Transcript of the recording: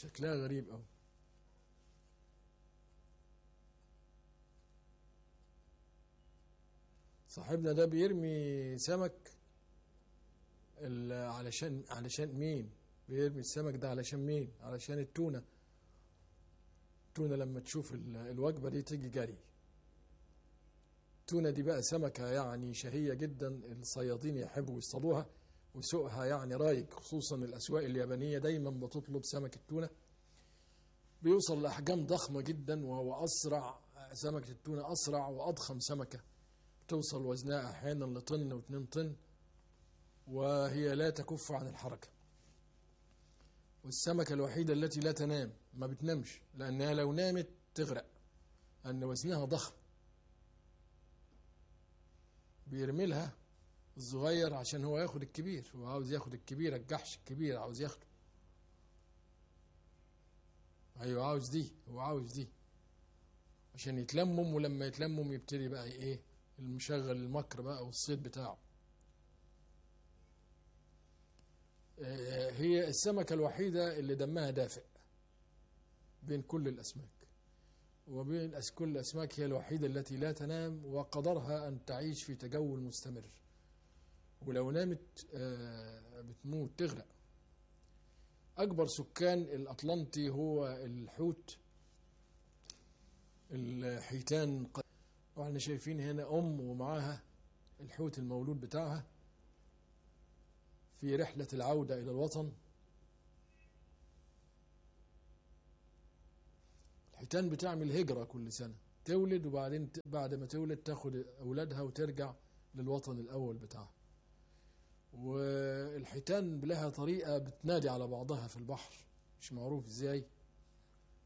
شكلها غريب أوي صاحبنا ده بيرمي سمك ال- علشان علشان مين بيرمي السمك ده علشان مين علشان التونة التونة لما تشوف ال- الوجبة دي تيجي جري التونة دي بقى سمكة يعني شهية جدا الصيادين يحبوا يصطادوها وسوقها يعني رايق خصوصا الأسواق اليابانية دايما بتطلب سمك التونة بيوصل لأحجام ضخمة جدا وهو أسرع سمكة التونة أسرع وأضخم سمكة توصل وزنها أحيانا لطن واتنين طن وهي لا تكف عن الحركة والسمكة الوحيدة التي لا تنام ما بتنامش لأنها لو نامت تغرق أن وزنها ضخم بيرمي لها الصغير عشان هو ياخد الكبير هو عاوز ياخد الكبير الجحش الكبير عاوز ياخده ايوه عاوز دي هو عاوز دي عشان يتلمم ولما يتلمم يبتدي بقى ايه المشغل المكر بقى والصيد بتاعه آه، هي السمكة الوحيدة اللي دمها دافئ بين كل الأسماك وبين أس- كل الأسماك هي الوحيدة التي لا تنام وقدرها أن تعيش في تجول مستمر ولو نامت آه، بتموت تغرق أكبر سكان الأطلنطي هو الحوت الحيتان ق- واحنا شايفين هنا أم ومعاها الحوت المولود بتاعها في رحلة العودة إلى الوطن الحيتان بتعمل هجرة كل سنة تولد وبعدين ت- بعد ما تولد تاخد أولادها وترجع للوطن الأول بتاعها والحيتان لها طريقة بتنادي على بعضها في البحر مش معروف ازاي